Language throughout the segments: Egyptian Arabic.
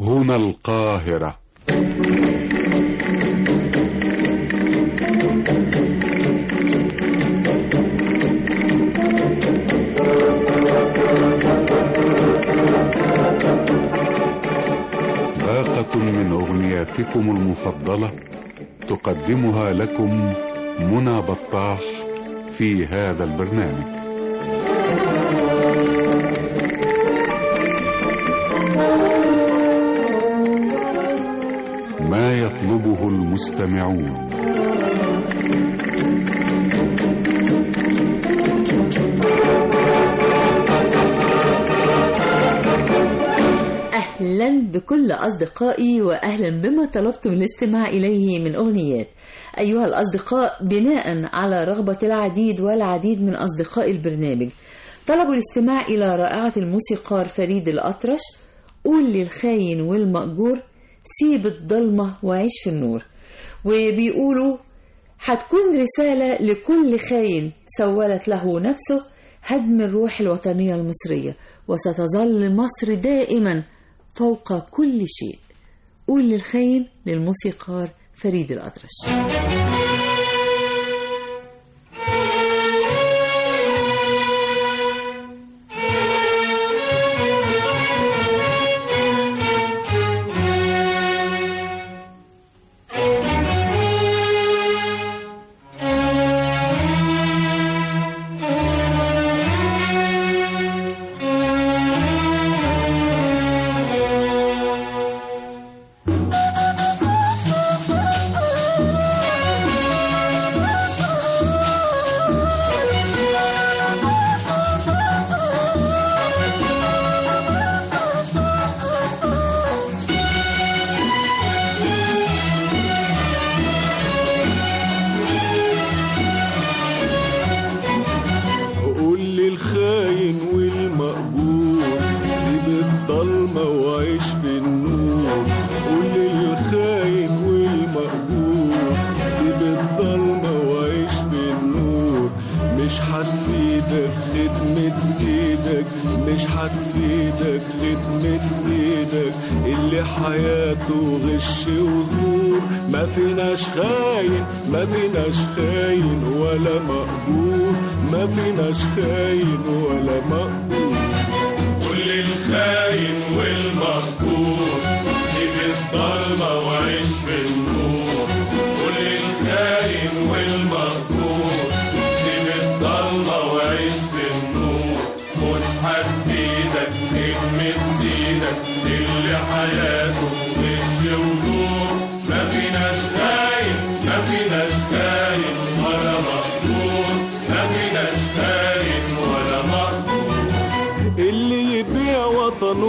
هنا القاهرة باقة من أغنياتكم المفضلة تقدمها لكم منى بطاح في هذا البرنامج ما يطلبه المستمعون أهلا بكل أصدقائي وأهلا بما طلبتم الاستماع إليه من أغنيات أيها الأصدقاء بناء على رغبة العديد والعديد من أصدقاء البرنامج طلبوا الاستماع إلى رائعة الموسيقار فريد الأطرش قول للخاين والمأجور سيب الضلمة وعيش في النور وبيقولوا هتكون رسالة لكل خاين سولت له نفسه هدم الروح الوطنية المصرية وستظل مصر دائما فوق كل شيء قول للخاين للموسيقار فريد الأطرش قول للخاين والمأجور سيب الضلمة وعيش في النور قول للخاين والمأجور سيب الضلمة وعيش في النور مش هتفيدك خدمة سيدك مش هتفيدك خدمة سيدك اللي حياته غش وزور ما فيناش خاين ما فيناش خاين ولا مقبول ما فيناش خاين ولا مقبول كل الخاين والمغفور سيب الضلمة وعيش في النور كل الخاين والمغفور سيب الضلمة وعيش في النور مش هتفيدك خدمة سيدك اللي حياته غش ودور ما فيناش خاين ما فيناش خاين ولا مغفور ما فيناش خاين ولا مغفور اللي يبيع وطنه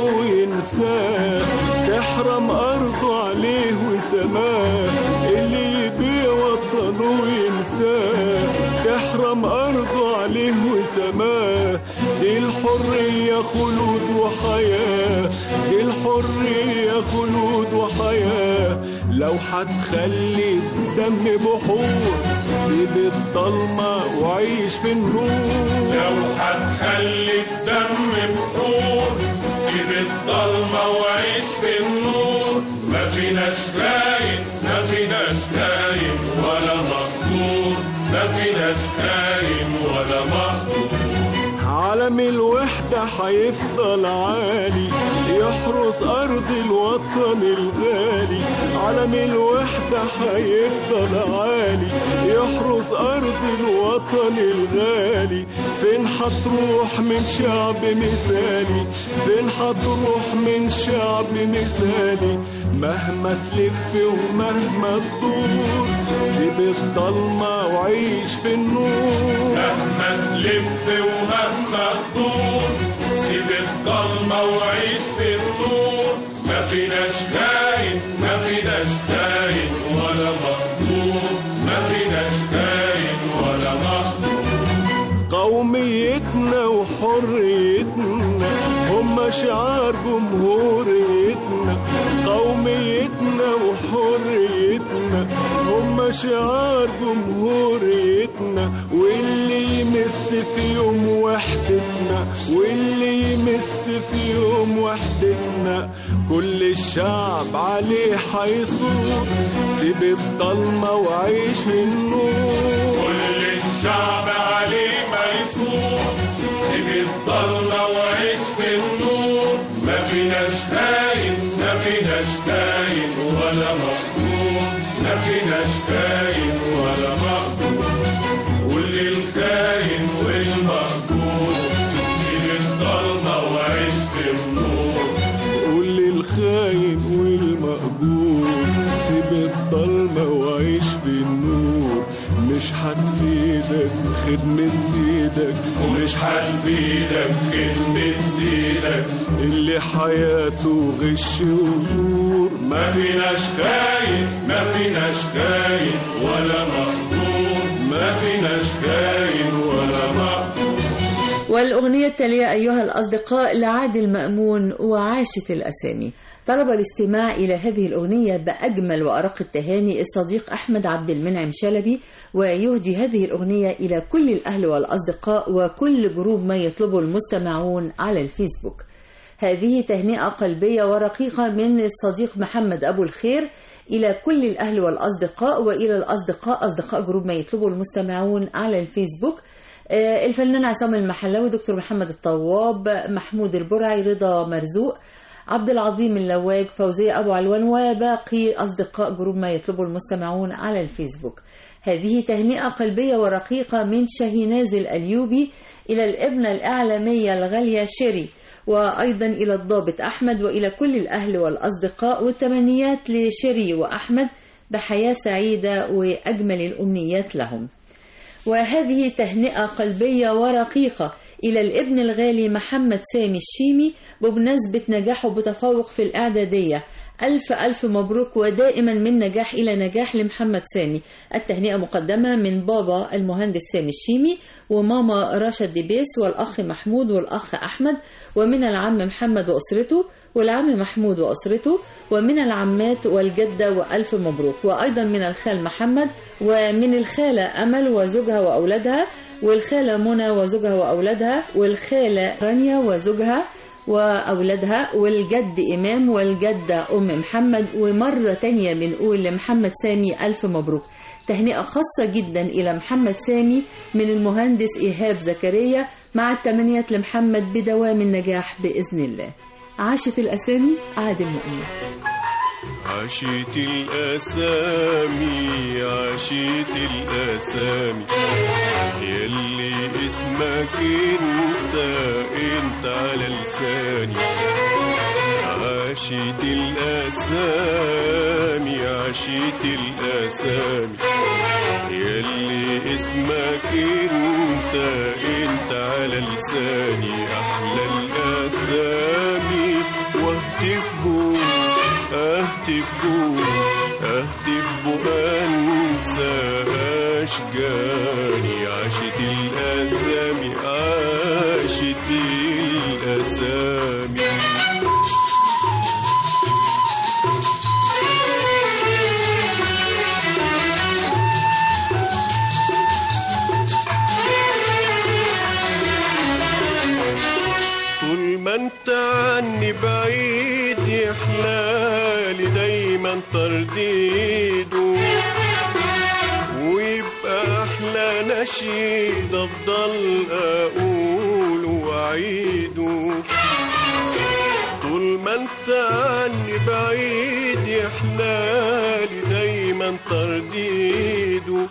وينساه تحرم أرضه عليه وسماه اللي يبيع وطنه وينساه تحرم أرضه عليه وسماه دي الحرية خلود وحياة دي الحرية خلود وحياة لو هتخلي الدم بحور سيب الضلمة وعيش في النور لو هتخلي الدم بحور سيب الضلمة وعيش في النور ما فيناش خاين ما فيناش خاين ولا مقدور ما فيناش خاين ولا مقدور عالم الوحدة هيفضل عالي يحرس أرض الوطن الغالي عالم الوحدة هيفضل عالي يحرس أرض الوطن الغالي فين هتروح من شعب مثالي فين هتروح من شعب مثالي مهما تلف ومهما تدور سيب الضلمة وعيش في النور مهما تلف ومهما تدور سيب الضلمة وعيش في النور ما فيناش خاين ما فيناش خاين ولا مقدور ما فيناش خاين ولا مقدور قوميتنا وحريتنا هم شعار جمهوريتنا قوميتنا وحريتنا هم شعار جمهوريتنا حريتنا واللي يمس في يوم وحدتنا واللي يمس في يوم وحدتنا كل الشعب عليه حيصور سيب الضلمة وعيش في النور كل الشعب عليه ميسور سيب الضلمة وعيش في النور ما فيناش خاين ما فيناش خاين ولا مقهور ما فيناش خاين ولا مقهور قول للخاين والمقهور سيب الضلمة وعيش في النور قول للخاين والمقبول سيب الضلمة وعيش في النور مش هتفيدك خدمة سيدك ومش هتفيدك خدمة سيدك اللي حياته غش وزور ما فيناش خاين ما فيناش خاين ولا مقهور ما فيناش خاين ولا مقهور والأغنية التالية أيها الأصدقاء لعادل مأمون وعاشت الأسامي طلب الاستماع إلى هذه الأغنية بأجمل وأرق التهاني الصديق أحمد عبد المنعم شلبي ويهدي هذه الأغنية إلى كل الأهل والأصدقاء وكل جروب ما يطلبه المستمعون على الفيسبوك هذه تهنئة قلبية ورقيقة من الصديق محمد أبو الخير إلى كل الأهل والأصدقاء وإلى الأصدقاء أصدقاء جروب ما يطلبه المستمعون على الفيسبوك آه، الفنان عصام المحلاوي دكتور محمد الطواب محمود البرعي رضا مرزوق عبد العظيم اللواج فوزية أبو علوان وباقي أصدقاء جروب ما يطلبه المستمعون على الفيسبوك هذه تهنئة قلبية ورقيقة من شاهيناز الأليوبي إلى الابنة الإعلامية الغالية شيري وأيضا إلى الضابط أحمد وإلى كل الأهل والأصدقاء والتمنيات لشيري وأحمد بحياة سعيدة وأجمل الأمنيات لهم وهذه تهنئة قلبية ورقيقة إلى الابن الغالي محمد سامي الشيمي بمناسبة نجاحه بتفوق في الإعدادية ألف ألف مبروك ودائما من نجاح إلى نجاح لمحمد سامي التهنئة مقدمة من بابا المهندس سامي الشيمي وماما رشا ديبيس والأخ محمود والأخ أحمد ومن العم محمد وأسرته والعم محمود وأسرته ومن العمات والجدة وألف مبروك وأيضا من الخال محمد ومن الخالة أمل وزوجها وأولادها والخالة منى وزوجها وأولادها والخالة رانيا وزوجها وأولادها والجد إمام والجدة أم محمد ومرة تانية بنقول لمحمد سامي ألف مبروك تهنئة خاصة جدا إلى محمد سامي من المهندس إيهاب زكريا مع التمنيات لمحمد بدوام النجاح بإذن الله عاشت الأسامي عادل مؤمن عشيت الأسامي عشيت الأسامي يلي اسمك انت انت على لساني عشيت الأسامي عشيت الأسامي يلي اسمك انت انت على لساني أحلى الأسامي واهتف بوك اهتف بوك اهتف بوك انسى اشجاني عاشت الاسامي عاشت الاسامي طول ما انت عني بعيد يحلالي دايما ترديده ويبقى احلى نشيد افضل اقول واعيده طول ما انت عني بعيد يحلالي دايما ترديده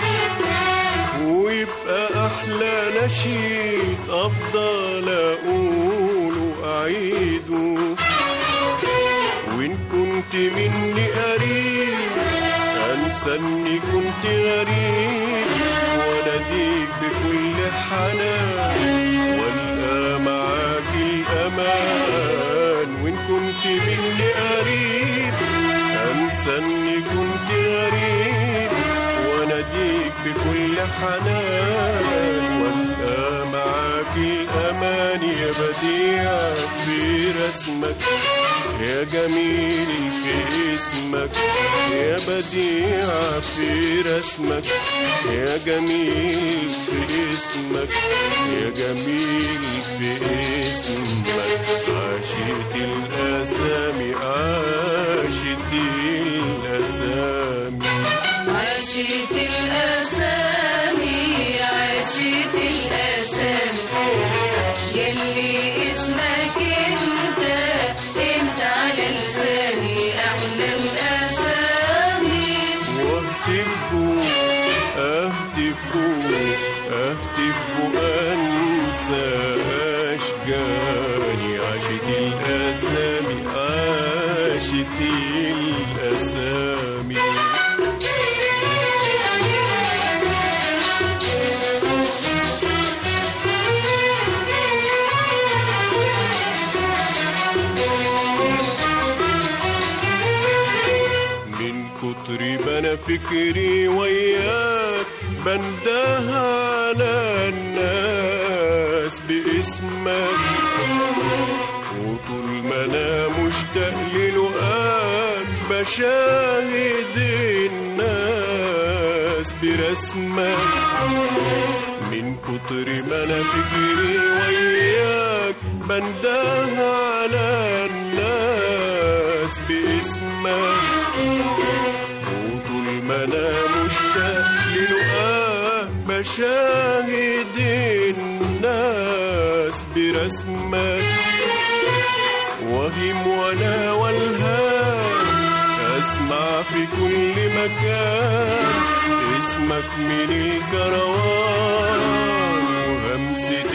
ويبقى احلى نشيد افضل اقول واعيده وان كنت مني قريب انسى اني كنت غريب واناديك بكل حنان والقى معاك الامان وان كنت مني قريب انسى اني كنت غريب واناديك بكل حنان والقى معاك الامان يا بديع في رسمك يا جميل في اسمك يا بديع في رسمك يا جميل في اسمك يا جميل في اسمك عاشت الأسامي عاشت الأسامي عاشت الأسامي عاشت الأسامي يلي اسمك انت انت على لساني أحلى الأسامي واهتفوا اهتفوا اهتفوا انسى اشجاني عاشت الاسامي عاشت الاسامي من كتر بنا فكري وياك بنده على الناس باسمك وطول ما انا مشتاق للقاك بشاهد الناس برسمك من كتر ما انا فكري وياك بنده على الناس باسمك وطول ما انا مشتاق للقاك بشاهد الناس برسمك وهم وانا والهام اسمع في كل مكان اسمك من الكروان وهمسة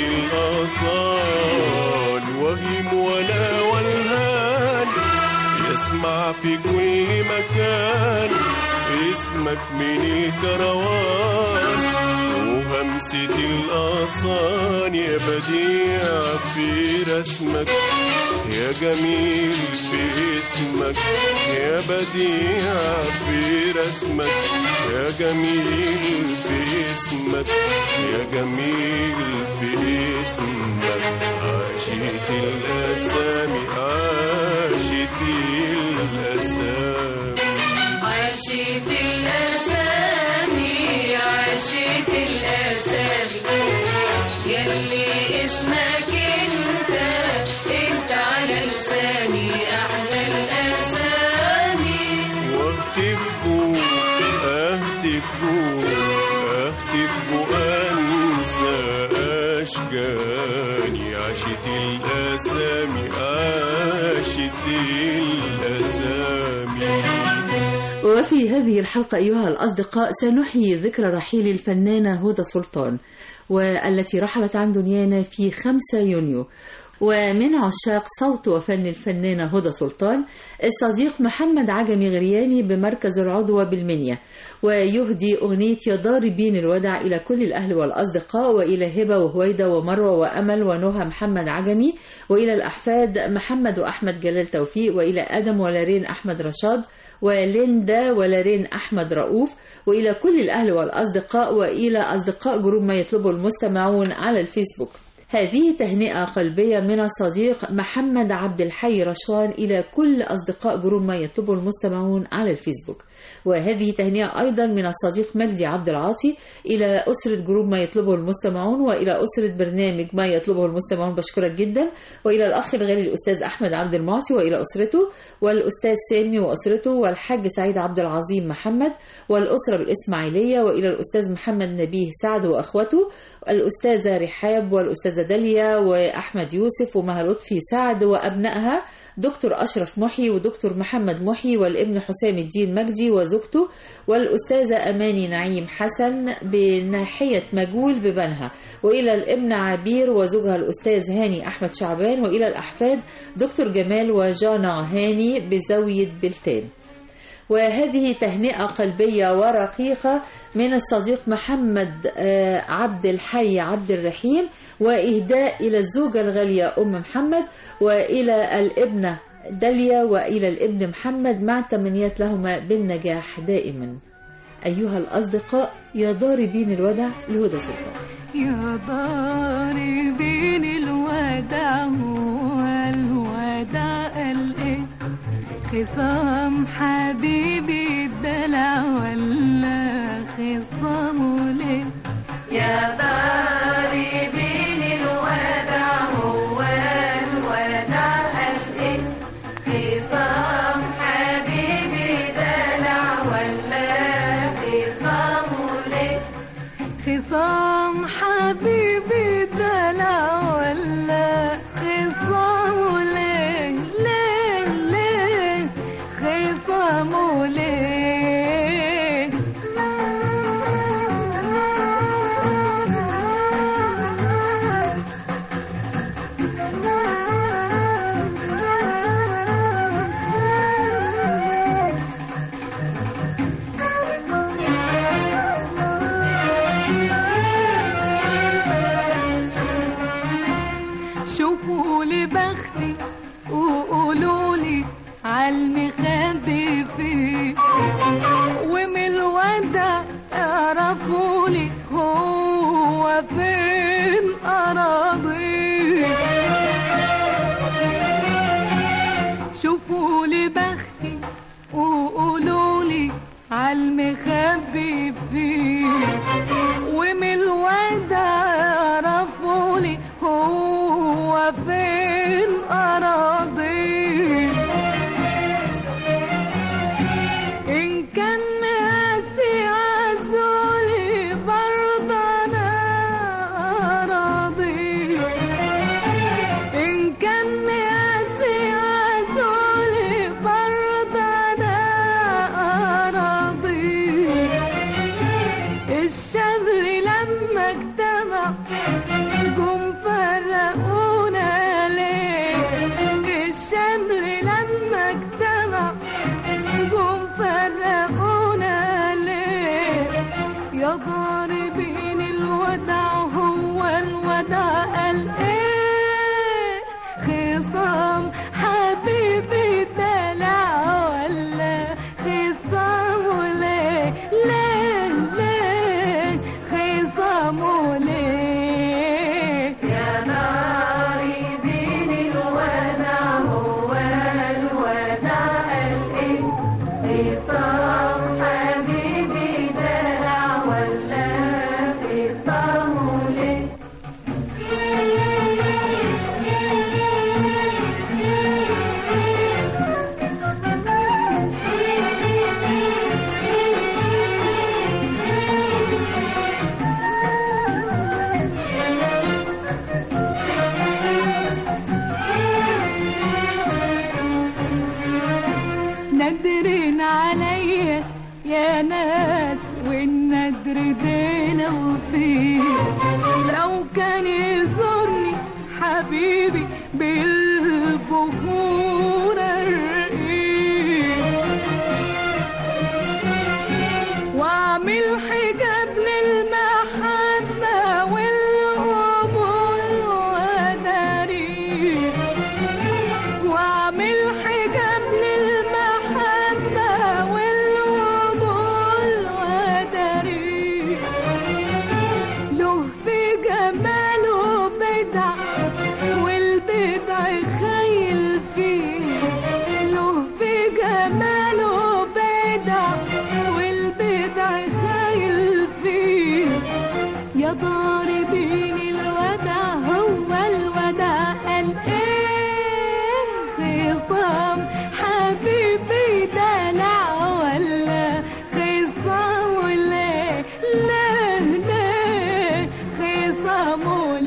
الأصال وهم وانا والهان يسمع في كل مكان اسمك من الكروان وهمسة الأغصان يا بديع في رسمك يا جميل في اسمك يا بديع في رسمك يا جميل في اسمك يا جميل في اسمك عاشت الأسامي عاشت الأسامي عاشت الأسامي عاشت الأسامي يلي اسمك انت انت على لساني أحلى الأسامي واهتفوا اهتفوا اهتفوا انسى اشجاني عاشت الاسامي عاشت الاسامي وفي هذه الحلقة أيها الأصدقاء سنحيي ذكرى رحيل الفنانة هدى سلطان والتي رحلت عن دنيانا في 5 يونيو ومن عشاق صوت وفن الفنانة هدى سلطان الصديق محمد عجمي غرياني بمركز العضوة بالمنيا ويهدي أغنية يا ضاربين الودع إلى كل الأهل والأصدقاء وإلى هبة وهويدة ومروة وأمل ونهى محمد عجمي وإلى الأحفاد محمد وأحمد جلال توفيق وإلى آدم ولارين أحمد رشاد وليندا ولارين أحمد رؤوف وإلى كل الأهل والأصدقاء وإلى أصدقاء جروب ما يطلبه المستمعون على الفيسبوك هذه تهنئة قلبية من الصديق محمد عبد الحي رشوان إلى كل أصدقاء جروب ما يطلبه المستمعون على الفيسبوك وهذه تهنئة أيضا من الصديق مجدي عبد العاطي إلى أسرة جروب ما يطلبه المستمعون وإلى أسرة برنامج ما يطلبه المستمعون بشكرك جدا وإلى الأخ الغالي الأستاذ أحمد عبد المعطي وإلى أسرته والأستاذ سامي وأسرته والحاج سعيد عبد العظيم محمد والأسرة بالإسماعيلية وإلى الأستاذ محمد نبيه سعد وأخوته الأستاذة رحاب والأستاذة داليا وأحمد يوسف ومها لطفي سعد وأبنائها دكتور أشرف محي ودكتور محمد محي والابن حسام الدين مجدي وزوجته والأستاذة أماني نعيم حسن بناحية مجول ببنها وإلى الابن عبير وزوجها الأستاذ هاني أحمد شعبان وإلى الأحفاد دكتور جمال وجانا هاني بزاوية بلتان وهذه تهنئة قلبية ورقيقة من الصديق محمد آه، عبد الحي عبد الرحيم وإهداء إلى الزوجة الغالية أم محمد وإلى الابنة داليا وإلى الابن محمد مع تمنيات لهما بالنجاح دائما أيها الأصدقاء يا ضاربين الودع لهدى سلطان يا ضاربين الوداع والوداع الايه خصام حبيبي الدلع ولا خصامه ليه يا داري بين الودع هو الودع قلبي خصام حبيبي دلع ولا خصامه ليه خصام حبيبي دلع ولا خصامه ليه ليه ليه خصامه ليه شوفوا لي بختي وقولوا لي عالمخبي فيه ومن الودع اعرفوا لي هو فين اراضيه شوفوا لي بختي وقولوا لي عالمخبي فيه ومن الودع اعرفوا لي هو فين اراضيه ان كان ناسي عزولي برضه انا راضي ان كان ناسي عزولي برضه انا راضي الشبر لما اجتمع جم فرقونا ليه الشبر لما اجتمع جم فرقونا ليه يا ضاربين الودع هو الودع قال ايه خصام حبيبي دلع ولا خصام ليه ليه ليه خصام ليه يا ناري بين الودع هو الودع قلبي خصام حبيبي دلع ولا خصامه ليه ندرين عليا يا ناس والندر بينا وفيه لو كان يزورني حبيبي بالبخور الرقيق واعمل حجاب للمحبة والقبول وداري واعمل حجاب للمحبة والقبول وداري له في جماله بدع والبدع خيل فيه له في جماله بدع والبدع خيل فيه يا ضاربين الودع هو الودع قال ايه خصام حبيبي دلع ولا خصام ليه ليه ليه خصام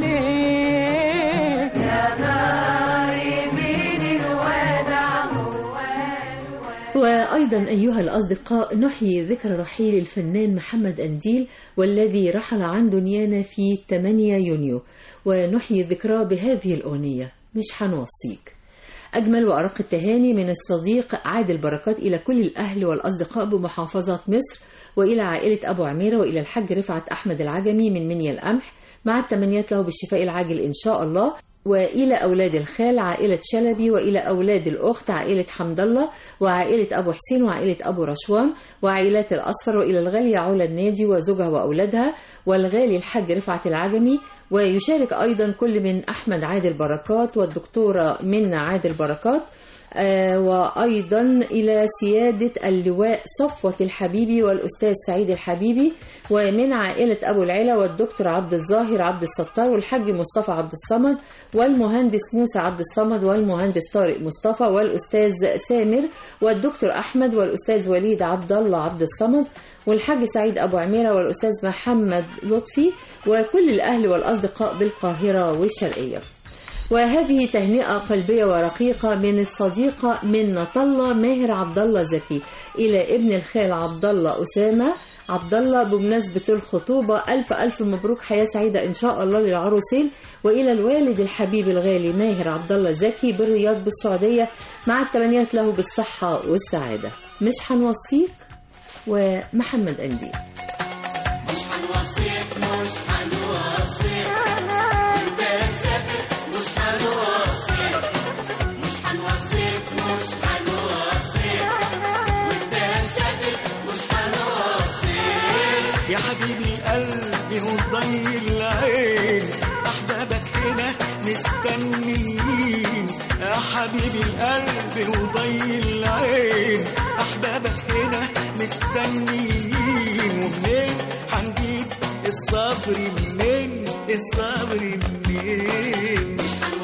ليه يا ناري بين الودع هو الودع وأيضا أيها الأصدقاء نحيي ذكرى رحيل الفنان محمد أنديل والذي رحل عن دنيانا في 8 يونيو ونحيي ذكراه بهذه الأغنية مش هنوصيك أجمل وأرق التهاني من الصديق عادل بركات إلى كل الأهل والأصدقاء بمحافظات مصر وإلى عائلة أبو عميرة وإلى الحاج رفعت أحمد العجمي من منيا القمح مع التمنيات له بالشفاء العاجل إن شاء الله وإلى أولاد الخال عائلة شلبي وإلى أولاد الأخت عائلة حمد الله وعائلة أبو حسين وعائلة أبو رشوان وعائلات الأصفر وإلى الغالية علا النادي وزوجها وأولادها والغالي الحاج رفعت العجمي ويشارك أيضا كل من أحمد عادل بركات والدكتورة منى عادل بركات آه، وأيضا إلى سيادة اللواء صفوة الحبيبي والأستاذ سعيد الحبيبي ومن عائلة أبو العلا والدكتور عبد الظاهر عبد الستار والحاج مصطفى عبد الصمد والمهندس موسى عبد الصمد والمهندس طارق مصطفى والأستاذ سامر والدكتور أحمد والأستاذ وليد عبد الله عبد الصمد والحاج سعيد أبو عميرة والأستاذ محمد لطفي وكل الأهل والأصدقاء بالقاهرة والشرقية وهذه تهنئة قلبية ورقيقة من الصديقة من نطلة ماهر عبد الله زكي إلى ابن الخال عبد الله أسامة عبد الله بمناسبة الخطوبة ألف ألف مبروك حياة سعيدة إن شاء الله للعروسين وإلى الوالد الحبيب الغالي ماهر عبد الله زكي بالرياض بالسعودية مع التمنيات له بالصحة والسعادة مش هنوصيك ومحمد أندي يا حبيبي قلبي وضي العين احبابك هنا مستنيين يا حبيبي القلب وضي العين احبابك هنا مستنيين ومنين هنجيب الصبر منين الصبر منين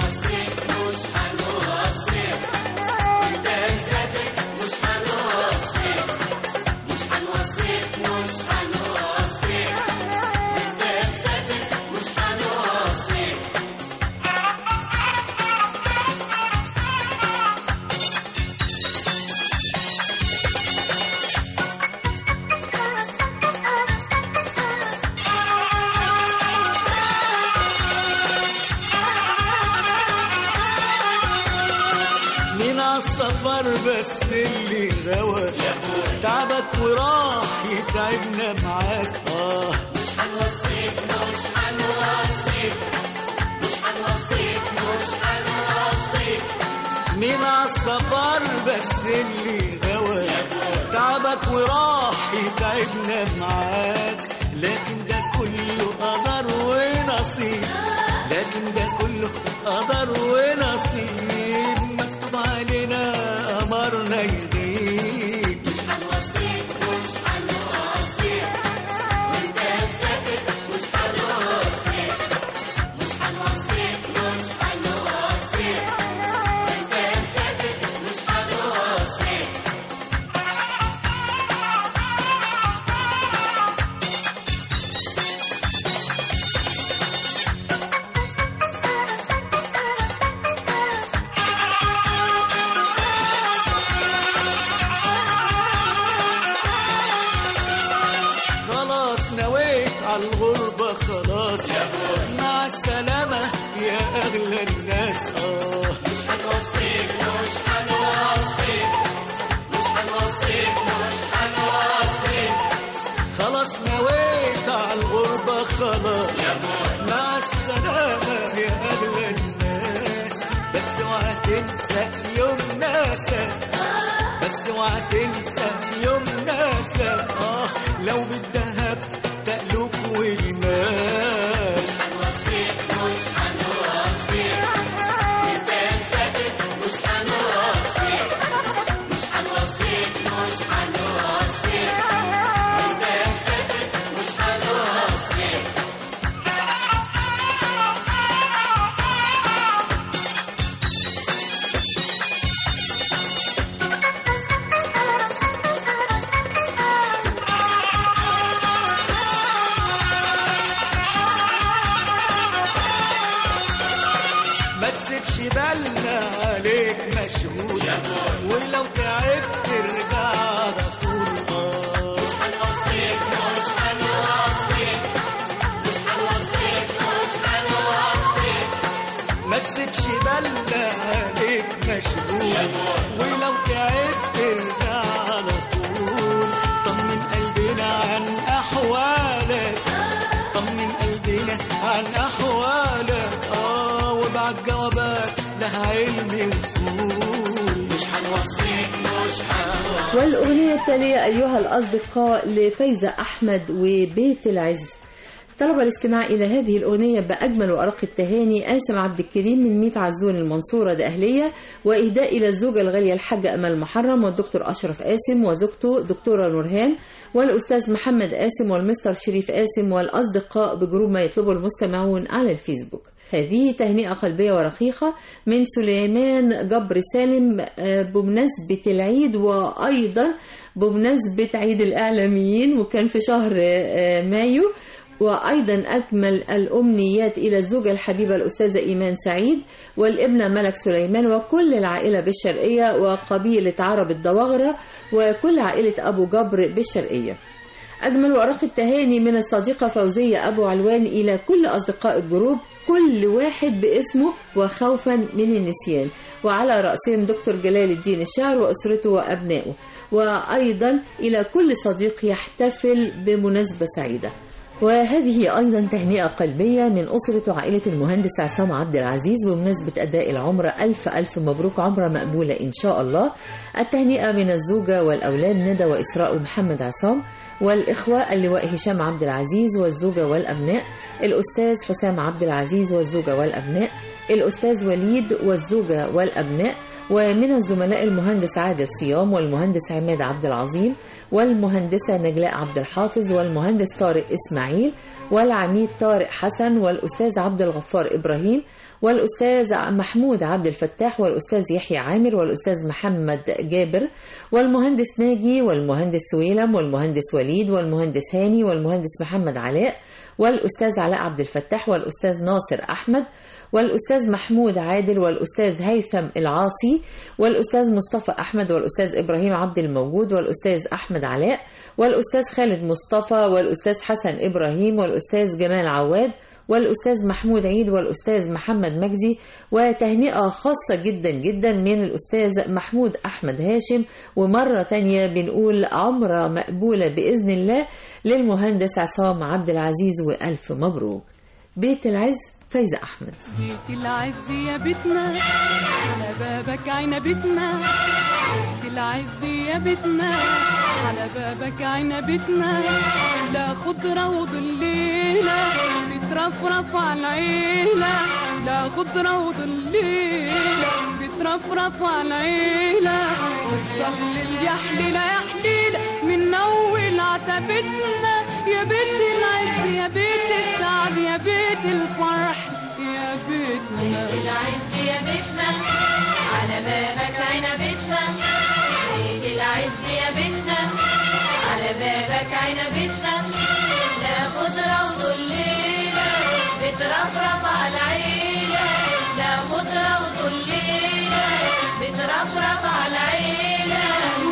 من السفر بس اللي غوى تعبك وراح يتعبنا معاك اه من السفر بس اللي غوى تعبك وراح يتعبنا معاك لكن ده كله قدر ونصيب لكن ده كله قدر ونصيب مكتوب علينا أمرنا يغيب خلاص نويت على الغربة خلاص مع السلامة يا أغلى الناس آه خلاص نويت على الغربة خلاص مع السلامة يا أغلى الناس بس اوعى تنسى يوم ناسا بس اوعى تنسى يوم ناسا اه لو بالذهب تقلق والماس ما تسيبش بالنا عليك مشغول ولو تعبت ترجع على طول آه. ما تسيبش بالنا عليك مشغول ولو تعبت ترجع على طول طمن قلبنا عن احوالك طمن قلبنا عن احوالك اه وابعت جوابات لها علم وصول مش هنوصيك مش هنوصيك والأغنية التالية أيها الأصدقاء لفايزة أحمد وبيت العز طلب الاستماع إلى هذه الأغنية بأجمل وأرق التهاني قاسم عبد الكريم من ميت عزون المنصورة دقهلية وإهداء إلى الزوجة الغالية الحاجة أمل محرم والدكتور أشرف قاسم وزوجته دكتورة نورهان والأستاذ محمد قاسم والمستر شريف قاسم والأصدقاء بجروب ما يطلبه المستمعون على الفيسبوك هذه تهنئة قلبية ورقيقة من سليمان جبر سالم آه، بمناسبة العيد وأيضا بمناسبة عيد الإعلاميين وكان في شهر آه، مايو وأيضا أكمل الأمنيات إلى الزوجة الحبيبة الأستاذة إيمان سعيد والابنة ملك سليمان وكل العائلة بالشرقية وقبيلة عرب الدواغرة وكل عائلة أبو جبر بالشرقية أجمل وأرق التهاني من الصديقة فوزية أبو علوان إلى كل أصدقاء الجروب كل واحد باسمه وخوفا من النسيان وعلى رأسهم دكتور جلال الدين الشاعر وأسرته وأبنائه وأيضا إلى كل صديق يحتفل بمناسبة سعيدة وهذه أيضا تهنئة قلبية من أسرة وعائلة المهندس عصام عبد العزيز بمناسبة أداء العمرة ألف ألف مبروك عمرة مقبولة إن شاء الله التهنئة من الزوجة والأولاد ندى وإسراء ومحمد عصام والإخوة اللواء هشام عبد العزيز والزوجة والأبناء الأستاذ حسام عبد العزيز والزوجة والأبناء الأستاذ وليد والزوجة والأبناء ومن الزملاء المهندس عادل صيام والمهندس عماد عبد العظيم والمهندسة نجلاء عبد الحافظ والمهندس طارق إسماعيل والعميد طارق حسن والأستاذ عبد الغفار إبراهيم والأستاذ محمود عبد الفتاح والأستاذ يحيى عامر والأستاذ محمد جابر والمهندس ناجي والمهندس سويلم والمهندس وليد والمهندس هاني والمهندس محمد علاء والأستاذ علاء عبد الفتاح والأستاذ ناصر أحمد والأستاذ محمود عادل والأستاذ هيثم العاصي والأستاذ مصطفى أحمد والأستاذ إبراهيم عبد الموجود والأستاذ أحمد علاء والأستاذ خالد مصطفى والأستاذ حسن إبراهيم والأستاذ جمال عواد والأستاذ محمود عيد والأستاذ محمد مجدي وتهنئة خاصة جدا جدا من الأستاذ محمود أحمد هاشم ومرة تانية بنقول عمرة مقبولة بإذن الله للمهندس عصام عبد العزيز وألف مبروك بيت العز فايزة أحمد بيت العز يا بيتنا على بابك عنبتنا بيت العز يا بيتنا على بابك عنبتنا لا خضرة وظليلة بترفرف على العيلة لا خضرة وظليلة بترفرف على العيلة وتظلل يا حليلة يا حليلة من أول عتبتنا يا بيت العز يا بيت السعد يا بيت الفرح يا بيتنا العز يا بيتنا على بابك عنبتنا بيت العز يا بيتنا على بابك عنبتنا لا خضرة وظليلة بترفرف على العيلة لا خضرة وظليلة بترفرف على العيلة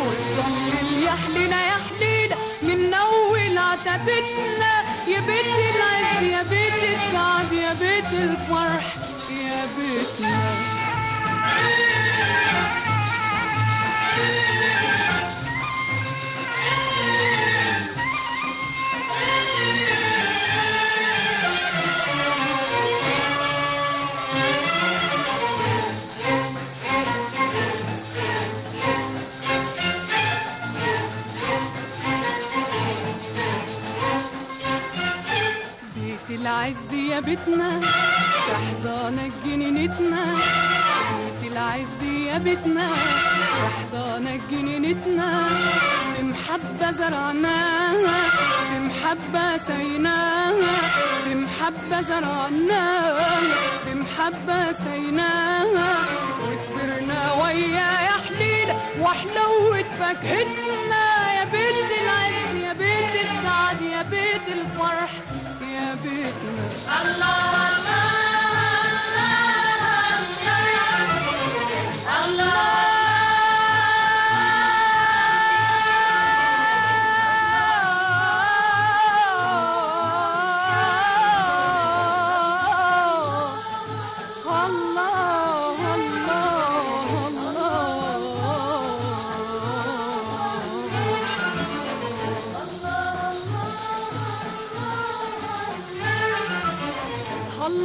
وتظلل يا حليلة يا حليلة من أول عتبتنا يا بيت العز يا بيت السعد يا بيت الفرح يا بيتنا بيت العز يا بيتنا تحضانك جنينتنا بيت العز يا بيتنا تحضانك جنينتنا بمحبة زرعناها بمحبة سيناها بمحبة زرعناها بمحبة سيناها وكبرنا ويا يا حليلة وحلوة فاكهتنا يا بيت العز يا بيت السعد يا بيت الفرح يا بيتنا الله الله الله الله الله الله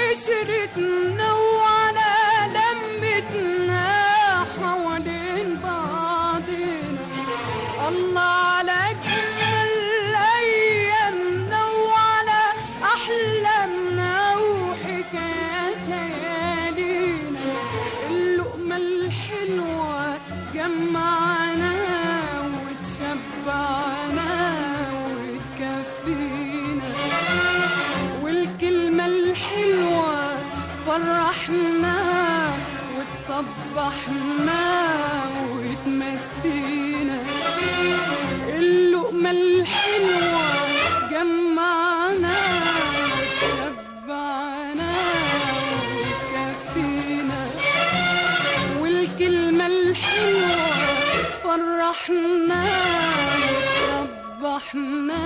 عشرتنا وعلى لمتنا حوالين بعضنا الله على أجمل أيامنا وعلى أحلامنا وحكايات ليالينا اللقمة الحلوة جمعنا وتشبعنا وتكفينا والكلمة الحلوة فرحنا وتصبحنا وتمسينا اللقمة الحلوة جمعنا وتشبعنا وتكفينا والكلمة الحلوة فرحنا وتصبحنا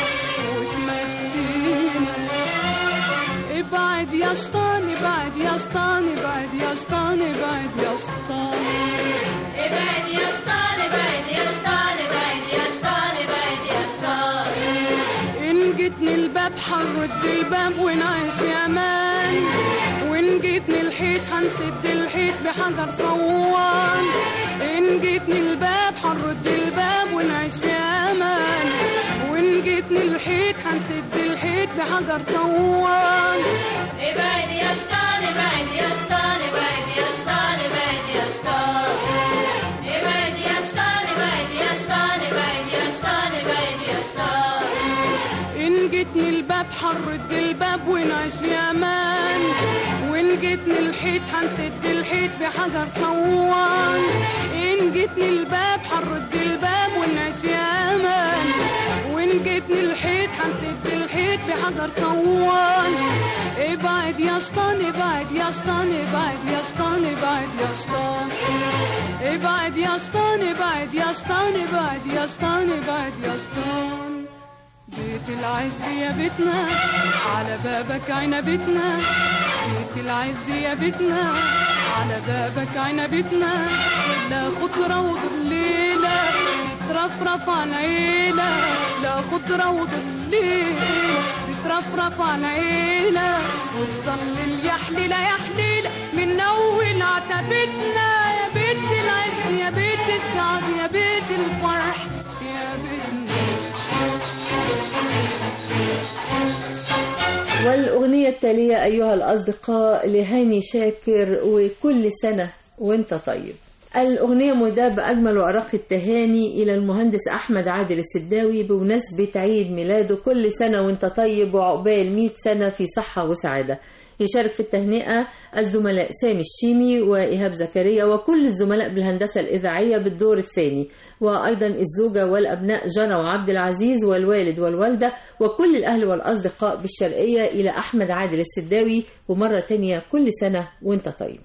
وتمسينا ابعد يا شيطان ابعد يا شيطان ابعد يا شيطان ابعد يا شيطان ابعد يا شيطان ابعد يا شيطان ابعد يا شيطان ابعد يا شيطان إن جيتني الباب حنرد الباب ونعيش في أمان وإن جيتني الحيط هنسد الحيط بحجر صوان إن جيتني الباب حنرد الباب ونعيش في أمان وإن جيتني الحيط هنسد الحيط بحجر صوان ابعد يا شيطان ابعد يا شيطان ابعد يا شيطان ابعد يا شيطان ابعد يا شيطان ابعد يا شيطان ابعد يا شيطان ابعد يا شيطان إن جيتني الباب حنرد الباب ونعيش في أمان وإن جيتني الحيط هنسد الحيط بحجر صوان إن جيتني الباب حنرد الباب ونعيش في أمان وإن جيتني الحيط هنسد الحيط بحجر صوان ابعد يا شيطان ابعد يا شيطان ابعد يا شيطان ابعد يا شيطان ابعد يا شيطان ابعد يا شيطان ابعد يا شيطان ابعد يا شيطان بيت العز يا بيتنا على بابك عنبتنا بيت العز يا بيتنا على بابك عنبتنا لا خضرة وظليلة بترفرف عن عيلة لا خضرة وظليلة بترفرف عن عيلة وتظل يا حليلة يا حليلة من أول عتبتنا يا بيت العز يا بيت السعد يا بيت الفرح يا بيتنا والأغنية التالية أيها الأصدقاء لهاني شاكر وكل سنة وانت طيب الأغنية مهداة بأجمل وأرق التهاني إلى المهندس أحمد عادل السداوي بمناسبة عيد ميلاده كل سنة وانت طيب وعقبال 100 سنة في صحة وسعادة يشارك في التهنئة الزملاء سامي الشيمي وإيهاب زكريا وكل الزملاء بالهندسة الإذاعية بالدور الثاني وأيضا الزوجة والأبناء جنى وعبد العزيز والوالد والوالدة وكل الأهل والأصدقاء بالشرقية إلى أحمد عادل السداوي ومرة تانية كل سنة وانت طيب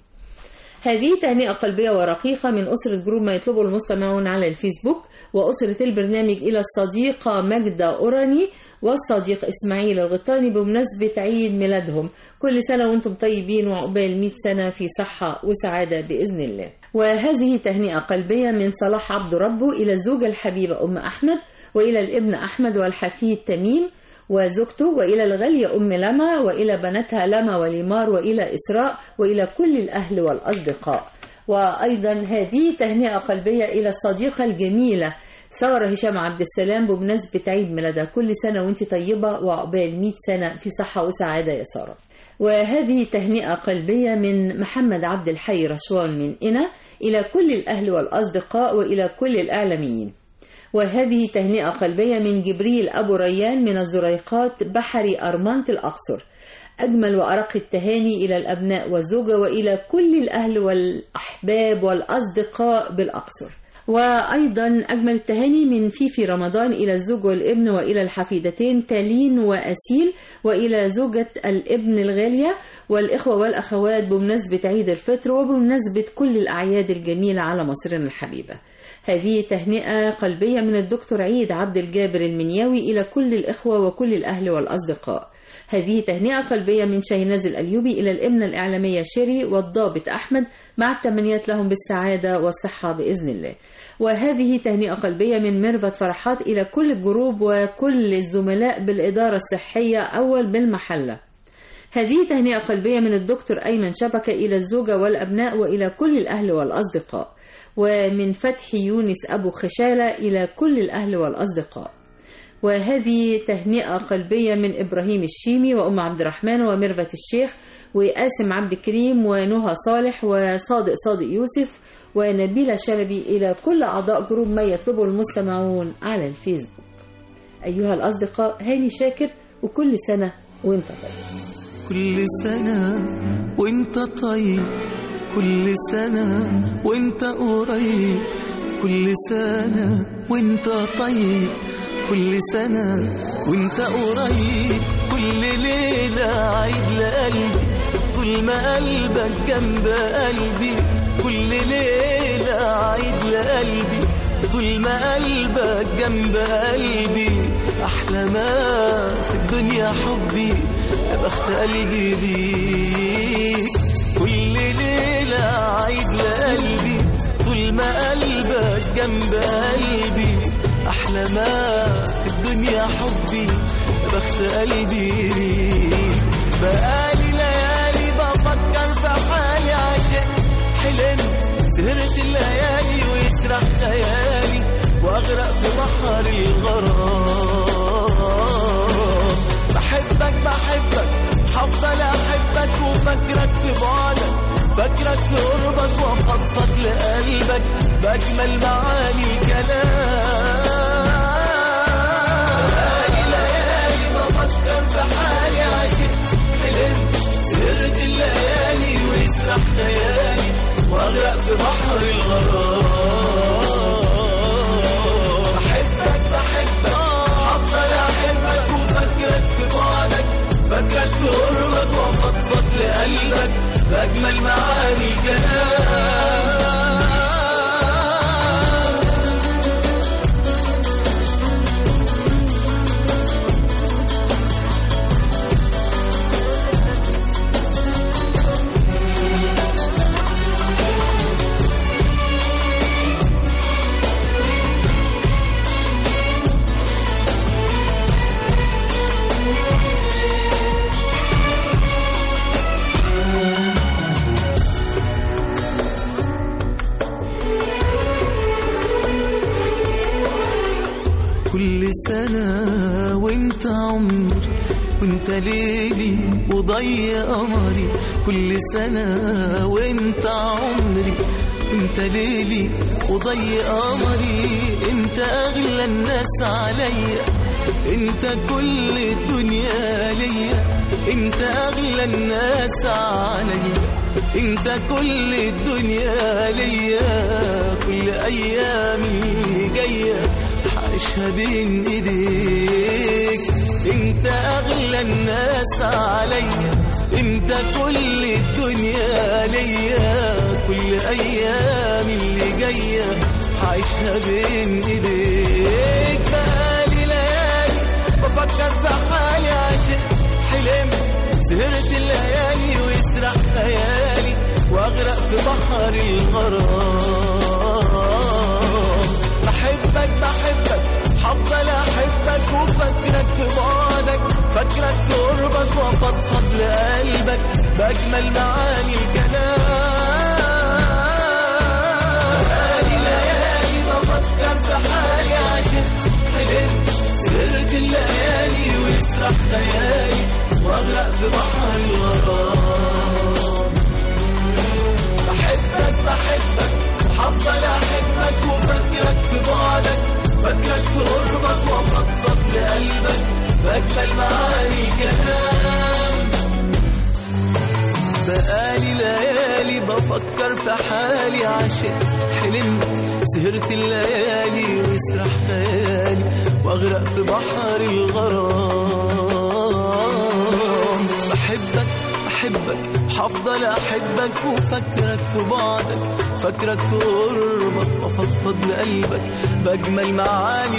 هذه تهنئة قلبية ورقيقة من أسرة جروب ما يطلبه المستمعون على الفيسبوك وأسرة البرنامج إلى الصديقة ماجدة أوراني والصديق إسماعيل الغطاني بمناسبة عيد ميلادهم كل سنة وانتم طيبين وعقبال 100 سنة في صحة وسعادة بإذن الله وهذه تهنئة قلبية من صلاح عبد ربه إلى الزوجة الحبيبة أم أحمد وإلى الابن أحمد والحفيد تميم وزوجته وإلى الغالية أم لما وإلى بناتها لما وليمار وإلى إسراء وإلى كل الأهل والأصدقاء وأيضا هذه تهنئة قلبية إلى الصديقة الجميلة سارة هشام عبد السلام بمناسبة عيد ميلادها كل سنة وانت طيبة وعقبال 100 سنة في صحة وسعادة يا سارة وهذه تهنئة قلبية من محمد عبد الحي رشوان من إنا إلى كل الأهل والأصدقاء وإلى كل الإعلاميين وهذه تهنئة قلبية من جبريل أبو ريان من الزريقات بحري أرمانة الأقصر أجمل وأرق التهاني إلى الأبناء والزوجة وإلى كل الأهل والأحباب والأصدقاء بالأقصر وأيضا أجمل التهاني من فيفي رمضان إلى الزوج والابن وإلى الحفيدتين تالين وأسيل وإلى زوجة الابن الغالية والإخوة والأخوات بمناسبة عيد الفطر وبمناسبة كل الأعياد الجميلة على مصرنا الحبيبة هذه تهنئة قلبية من الدكتور عيد عبد الجابر المنياوي إلى كل الإخوة وكل الأهل والأصدقاء هذه تهنئة قلبية من شاهناز الأليوبي إلى الإمنة الإعلامية شيري والضابط أحمد مع التمنيات لهم بالسعادة والصحة بإذن الله وهذه تهنئة قلبية من ميرفت فرحات إلى كل الجروب وكل الزملاء بالإدارة الصحية أول بالمحلة هذه تهنئة قلبية من الدكتور أيمن شبكة إلى الزوجة والأبناء وإلى كل الأهل والأصدقاء ومن فتحي يونس أبو خشالة إلى كل الأهل والأصدقاء وهذه تهنئة قلبية من إبراهيم الشيمي وأم عبد الرحمن وميرفت الشيخ وقاسم عبد الكريم ونهى صالح وصادق صادق يوسف ونبيلة شلبي إلى كل أعضاء جروب ما يطلبه المستمعون على الفيسبوك أيها الأصدقاء هاني شاكر وكل سنة وانت طيب كل سنة وانت طيب كل سنة وانت قريب كل سنة وانت طيب كل سنة وانت قريب كل ليلة عيد لقلبي طول ما قلبك جنب قلبي كل ليلة عيد لقلبي طول ما قلبك جنب قلبي أحلى ما في الدنيا حبي يا بخت قلبي بيك كل ليلة عيد لقلبي طول ما قلبك جنب قلبي أحلى ما في الدنيا حبي يا بخت قلبي بيك بقالي ليالي بفكر في حالي عشان حلمت سهرت الليالي ويسرح خيالي واغرق في بحر الغرام بحبك بحبك هفضل احبك وفكرك في بعدك فكرك في قربك وافضفض لقلبك باجمل معاني الكلام بقالي ليالي بفكر في حالي عشان حلمت سهرت الليالي ويسرح خيالي واغرق في بحر الغرام بحبك بحبك هفضل احبك وفكرك في بعدك فكرك في قربك وافضفض لقلبك باجمل معاني الكلام كل سنة وانت عمري وانت ليلي وضي قمري كل سنة وانت عمري انت ليلي وضي قمري انت اغلى الناس عليا انت كل الدنيا ليا انت اغلى الناس عليا انت كل الدنيا ليا كل ايامي جايه عايشها بين ايديك انت اغلى الناس عليا انت كل الدنيا ليا كل ايام اللي جايه عايشها بين ايديك بقالي ليالي بفكر في حالي عشان حلمت سهرت الليالي ويسرح خيالي واغرق في بحر الغرام بحبك بحبك هفضل احبك وفكرك في بعدك فكرك في قربك وافضفض لقلبك باجمل معاني الكلام بقالي ليالي بفكر في حالي عشان حلمت سهرت الليالي ويسرح خيالي واغرق في بحر الغرام بحبك بحبك هفضل احبك وفكرك في بعدك فكرك في قربك وافضفض لقلبك باجمل معاني كلام بقالي ليالي بفكر في حالي عشان حلمت سهرت الليالي ويسرح خيالي واغرق في بحر الغرام بحبك بحبك هفضل احبك وفكرك في بعدك فكرك في قربك وافضفض لقلبك باجمل معاني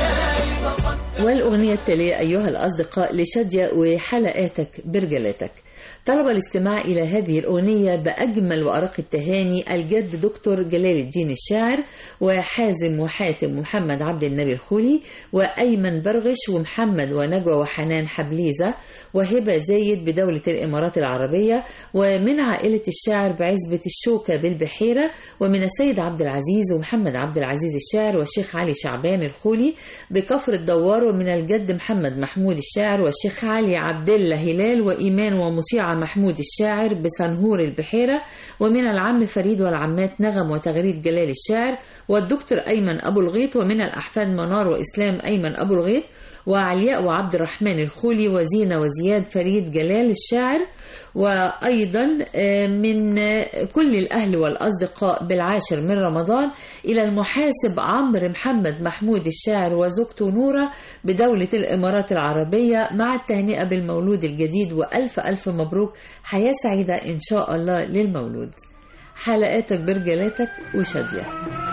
الكلام والأغنية التالية أيها الأصدقاء لشادية وحلقاتك برجلاتك طلب الاستماع إلى هذه الأغنية بأجمل وأرق التهاني الجد دكتور جلال الدين الشاعر وحازم وحاتم محمد عبد النبي الخولي وأيمن برغش ومحمد ونجوى وحنان حبليزة وهبة زايد بدولة الإمارات العربية ومن عائلة الشاعر بعزبة الشوكة بالبحيرة ومن السيد عبد العزيز ومحمد عبد العزيز الشاعر والشيخ علي شعبان الخولي بكفر الدوار ومن الجد محمد محمود الشاعر والشيخ علي عبد الله هلال وإيمان ومطيعة محمود الشاعر بسنهور البحيرة ومن العم فريد والعمات نغم وتغريد جلال الشاعر والدكتور أيمن أبو الغيط ومن الأحفاد منار وإسلام أيمن أبو الغيط وعلياء وعبد الرحمن الخولي وزينة وزياد فريد جلال الشاعر وأيضا من كل الأهل والأصدقاء بالعاشر من رمضان إلى المحاسب عمرو محمد محمود الشاعر وزوجته نورة بدولة الإمارات العربية مع التهنئة بالمولود الجديد وألف ألف مبروك حياة سعيدة إن شاء الله للمولود حلقاتك برجلاتك وشادية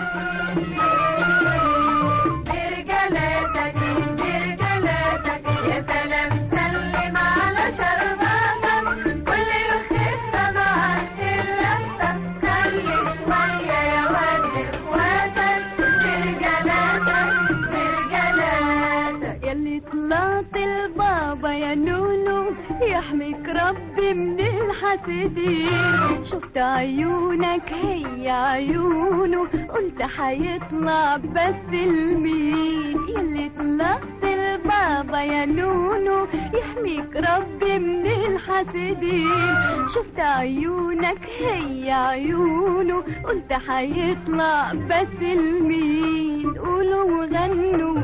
برجلاتك برجلاتك يا سلام سلم على شرباتك كل الخفة معاك اللفة خلي شوية يا ولد اخواتك برجلاتك برجلاتك يلي طلعت البابا يا نونو يحميك ربي من الحاسدين شفت عيونك هي عيونه قلت حيطلع بس المين يلي طلعت البابا يا نونو يحميك ربي من الحاسدين شفت عيونك هي عيونه قلت حيطلع بس المين قولوا وغنوا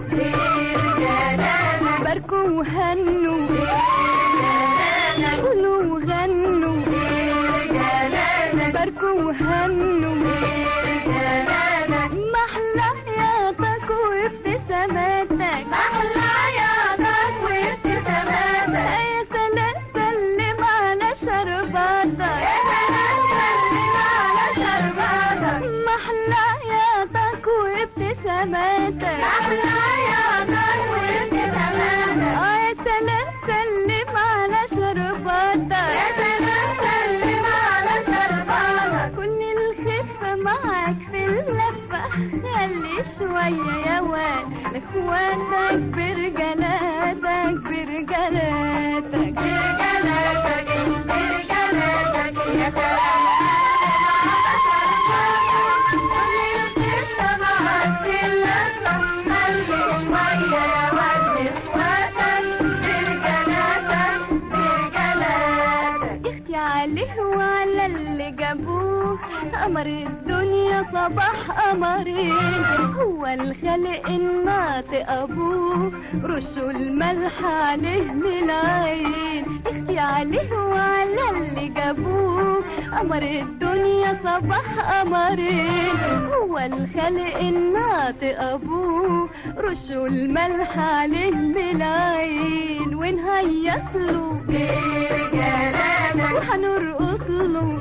باركوا وهنوا قولوا وغنوا باركوا وهنوا محلى حياتك وابتساماتك أحلى عياطك وابتساماتك يا سلام سلم على شرباتك يا سلام سلم على شرباتك محلى حياتك وابتساماتك أحلى عياطك وابتساماتك يا سلام سلم على شرباتك يا سلام سلم على شرباتك كل الخفة معاك في اللفة خلي شوية يا واد لاخواتك برجلاتك برجلاتك برجلاتك برجلاتك يا سلام على شرباتك كل الخفة معاك في اللفة خلي شوية يا ود اخواتك برجلاتك برجلاتك اختي عليه وعلى اللي جابوه قمر الدنيا صباح قمرين هو الخلق الناطق ابوه رشوا الملح عليه من العين اختي عليه وعلى اللي جابوه قمر الدنيا صباح قمرين هو الخلق الناطق ابوه رشوا الملح عليه من العين ونهيص له برجلاتك وحنرقص له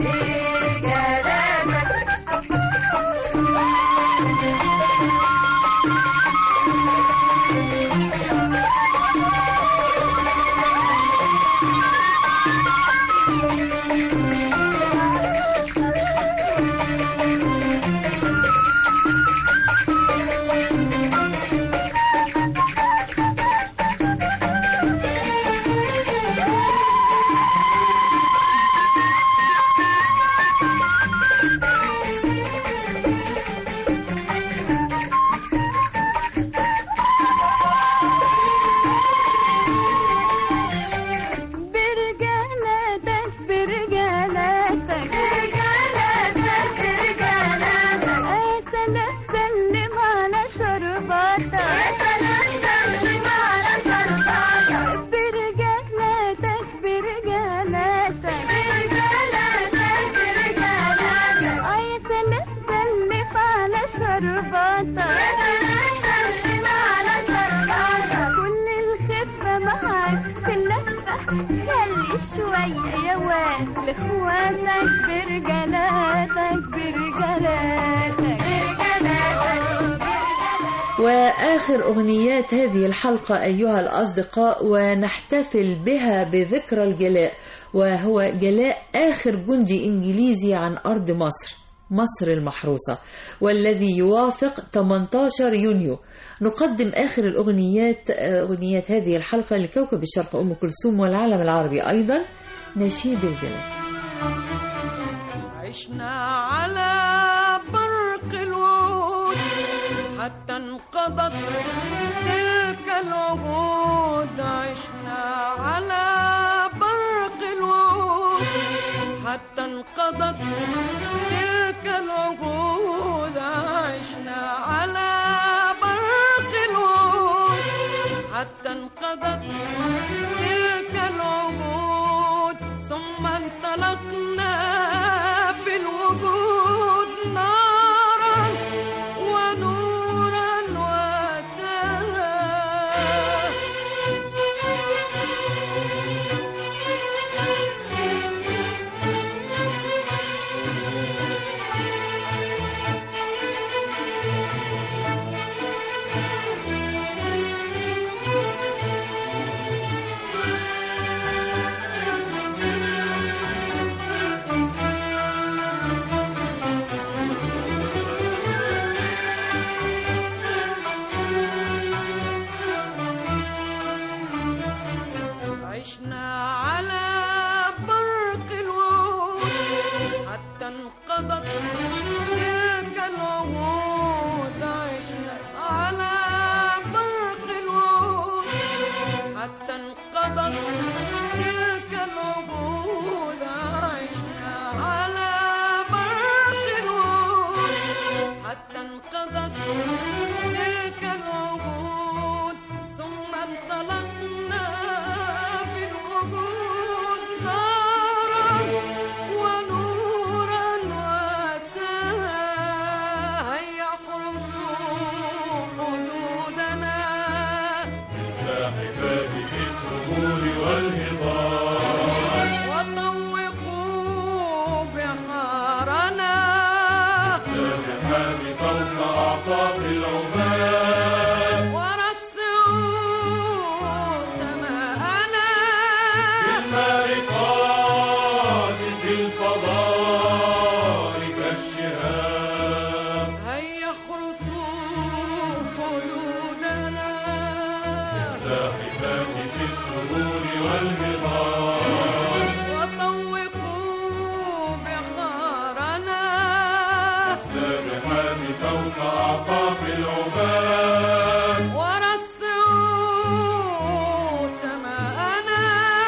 برجالاتك برجالاتك برجلاتك برجلاتك يا سلام سلم على شرباتك يا سلام سلم على شرباتك برجالاتك برجالاتك برجلاتك برجلاتك يا سلام سلم على شرباتك يا سلام سلم على شرباتك كل الخفة معاك في اللفة خلي شوية يا واد لاخواتك برجلاتك برجلاتك وآخر أغنيات هذه الحلقة أيها الأصدقاء ونحتفل بها بذكرى الجلاء وهو جلاء آخر جندي إنجليزي عن أرض مصر مصر المحروسة والذي يوافق 18 يونيو نقدم آخر الأغنيات أغنيات هذه الحلقة لكوكب الشرق أم كلثوم والعالم العربي أيضا نشيد الجلاء عشنا على برق الوعود حتى انقضت تلك العهود عشنا على برق الوعود حتى انقضت تلك العهود عشنا على برق الوعود حتى انقضت تلك العهود ثم انطلقنا في الوجود نارا ونورا وسلام عشنا على برق الوعود حتى انقضت تلك العهود عشنا على برق الوعود حتى انقضت تلك العهود عشنا على برق الوعود حتى انقضت تلك العهود ثم انطلقنا في الوجود نارا ونورا وسلا هيا حرصوا حدودنا الساحبات في السهول والهضاب وطوقوا بحارنا السابحات فوق أعقاب العباد ورسعوا سماءنا المارقات في الفضاء كالشهاب هيا احرسوا حدودنا الساحبات في السهول والهضاب وطوقوا بحارنا السابحات فوق أعقاب العباد ورسعوا سماءنا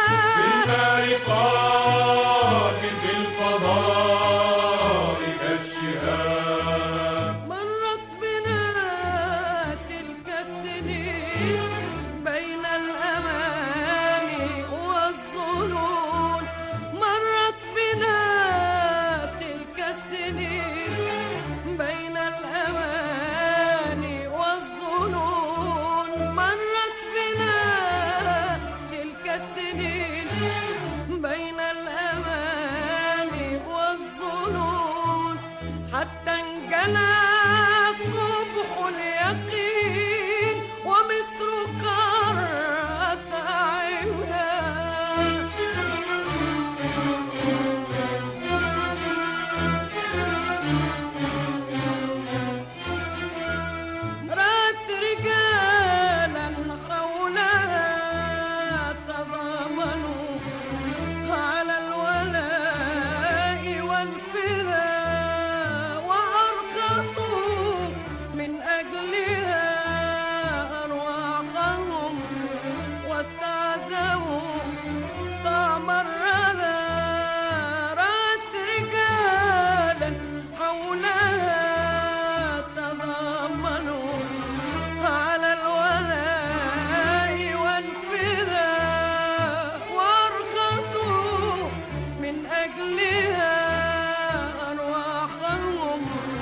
بالمارقات في الفضاء كالشهاب مرت بنا تلك السنين بين الأماني والظنون مرت بنا تلك السنين بين الأماني والظنون مرت بنا تلك السنين بين الأماني والظنون حتى انجلى صبح اليقين ومصر قرت عينا رات رجالا حولها تضامنوا على الولاء والفداء وأرخصوا من أجلها أرواحهم واستعزوا طعم الردى رات رجالا حولها تضامنوا على الولاء والفداء وارخصوا من أجلها أرواحهم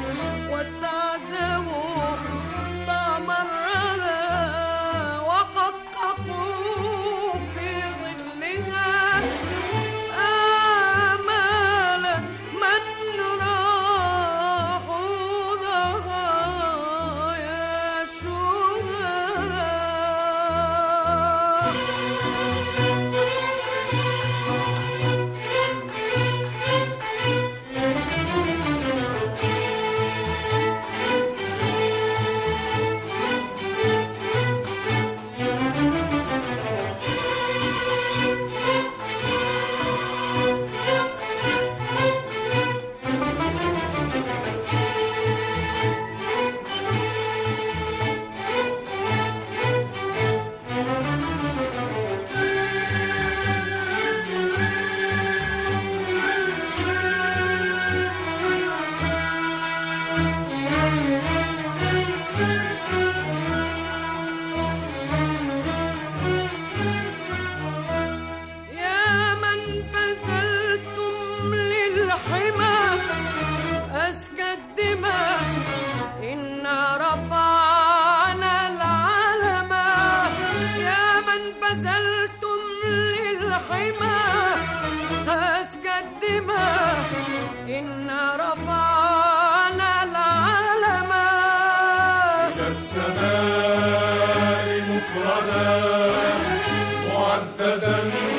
واستعزوا طعم الردى وحققوا في ظلها للحمى أسكى الدماء إنا رفعنا العلم إلى السماء مفردا معززا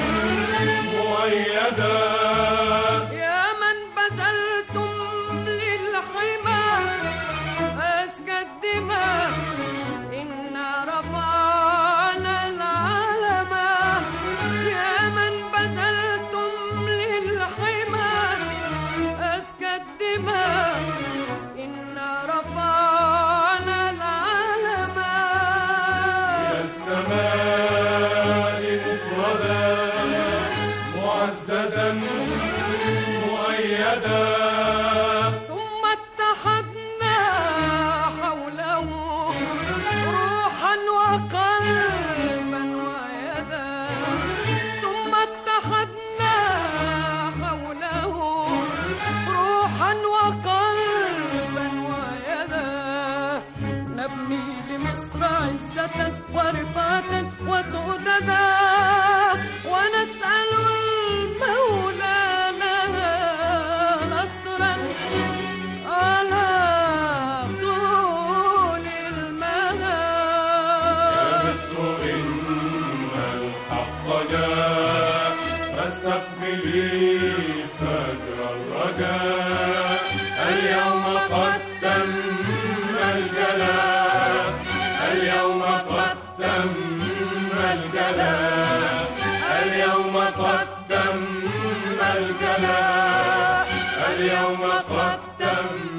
مؤيدا يا من بذلتم للحمى أسكى الدماء إنا رفعنا العلم يا من بذلتم للحمى أسكى الدماء إنا رفعنا العلم إلى السماء مفردا معززا مؤيدا ثم اتحدنا حوله روحا وقلبا ويدا ثم اتحدنا حوله روحا وقلبا ويدا نبني لمصر عزة ورفعة وسؤددا ونسأل المولى لها نصرا على طول المدى مصر إن الحق جاء فاستقبلي فجر الرجاء اليوم قد تم الجلاء اليوم قد تم الجلاء اليوم قد تم الجلاء اليوم قد تم